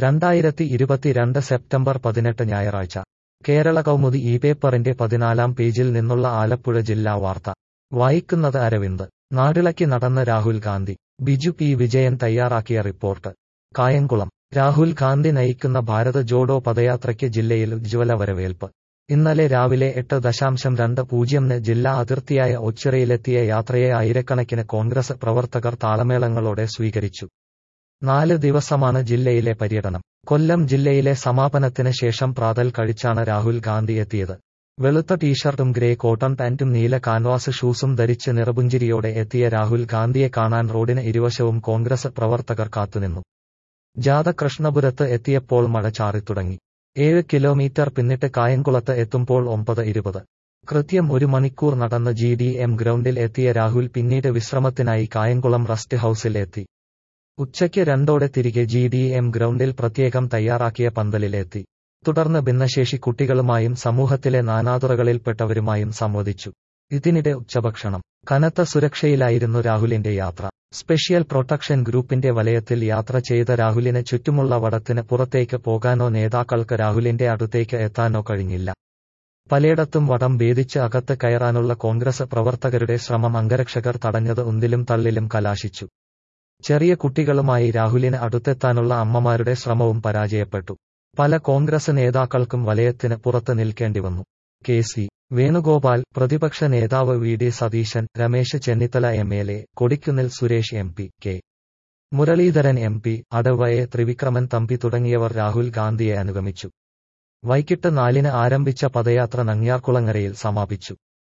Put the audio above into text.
രണ്ടായിരത്തി ഇരുപത്തിരണ്ട് സെപ്റ്റംബർ പതിനെട്ട് ഞായറാഴ്ച കേരള കൗമുദി ഈ പേപ്പറിന്റെ പതിനാലാം പേജിൽ നിന്നുള്ള ആലപ്പുഴ ജില്ലാ വാർത്ത വായിക്കുന്നത് അരവിന്ദ് നാടിളക്കി നടന്ന രാഹുൽ ഗാന്ധി ബിജു പി വിജയൻ തയ്യാറാക്കിയ റിപ്പോർട്ട് കായംകുളം രാഹുൽ ഗാന്ധി നയിക്കുന്ന ഭാരത് ജോഡോ പദയാത്രയ്ക്ക് ജില്ലയിൽ ഉജ്ജ്വല വരവേൽപ്പ് ഇന്നലെ രാവിലെ എട്ട് ദശാംശം രണ്ട് പൂജ്യംന് ജില്ലാ അതിർത്തിയായ ഒച്ചിറയിലെത്തിയ യാത്രയെ ആയിരക്കണക്കിന് കോൺഗ്രസ് പ്രവർത്തകർ താളമേളങ്ങളോടെ സ്വീകരിച്ചു നാല് ദിവസമാണ് ജില്ലയിലെ പര്യടനം കൊല്ലം ജില്ലയിലെ സമാപനത്തിന് ശേഷം പ്രാതൽ കഴിച്ചാണ് രാഹുൽ ഗാന്ധി എത്തിയത് വെളുത്ത ടീഷർട്ടും ഗ്രേ കോട്ടൺ പാന്റും നീല കാൻവാസ് ഷൂസും ധരിച്ച് നിറപുഞ്ചിരിയോടെ എത്തിയ രാഹുൽ ഗാന്ധിയെ കാണാൻ റോഡിന് ഇരുവശവും കോൺഗ്രസ് പ്രവർത്തകർ കാത്തുനിന്നു ജാഥ കൃഷ്ണപുരത്ത് എത്തിയപ്പോൾ മഴ ചാറിത്തുടങ്ങി ഏഴ് കിലോമീറ്റർ പിന്നിട്ട് കായംകുളത്ത് എത്തുമ്പോൾ ഒമ്പത് ഇരുപത് കൃത്യം ഒരു മണിക്കൂർ നടന്ന് ജി ഡി എം ഗ്രൗണ്ടിൽ എത്തിയ രാഹുൽ പിന്നീട് വിശ്രമത്തിനായി കായംകുളം റസ്റ്റ് ഹൌസിൽ എത്തി ഉച്ചയ്ക്ക് രണ്ടോടെ തിരികെ ജി ഡി എം ഗ്രൗണ്ടിൽ പ്രത്യേകം തയ്യാറാക്കിയ പന്തലിലെത്തി തുടർന്ന് ഭിന്നശേഷി കുട്ടികളുമായും സമൂഹത്തിലെ നാനാതുറകളിൽപ്പെട്ടവരുമായും സംവദിച്ചു ഇതിനിടെ ഉച്ചഭക്ഷണം കനത്ത സുരക്ഷയിലായിരുന്നു രാഹുലിന്റെ യാത്ര സ്പെഷ്യൽ പ്രൊട്ടക്ഷൻ ഗ്രൂപ്പിന്റെ വലയത്തിൽ യാത്ര ചെയ്ത രാഹുലിന് ചുറ്റുമുള്ള വടത്തിന് പുറത്തേക്ക് പോകാനോ നേതാക്കൾക്ക് രാഹുലിന്റെ അടുത്തേക്ക് എത്താനോ കഴിഞ്ഞില്ല പലയിടത്തും വടം ഭേദിച്ച് അകത്ത് കയറാനുള്ള കോൺഗ്രസ് പ്രവർത്തകരുടെ ശ്രമം അംഗരക്ഷകർ തടഞ്ഞത് ഉന്തിലും തള്ളിലും കലാശിച്ചു ചെറിയ കുട്ടികളുമായി രാഹുലിന് അടുത്തെത്താനുള്ള അമ്മമാരുടെ ശ്രമവും പരാജയപ്പെട്ടു പല കോൺഗ്രസ് നേതാക്കൾക്കും വലയത്തിന് പുറത്ത് നിൽക്കേണ്ടി വന്നു കെ സി വേണുഗോപാൽ പ്രതിപക്ഷ നേതാവ് V D Satheesan Ramesh Chennithala M L A Kodikunnil Suresh M P K Muraleedharan M P അടവയെ ത്രിവിക്രമൻ തമ്പി തുടങ്ങിയവർ രാഹുൽ ഗാന്ധിയെ അനുഗമിച്ചു വൈകിട്ട് നാലിന് ആരംഭിച്ച പദയാത്ര നങ്ങ്യാർകുളങ്ങരയിൽ സമാപിച്ചു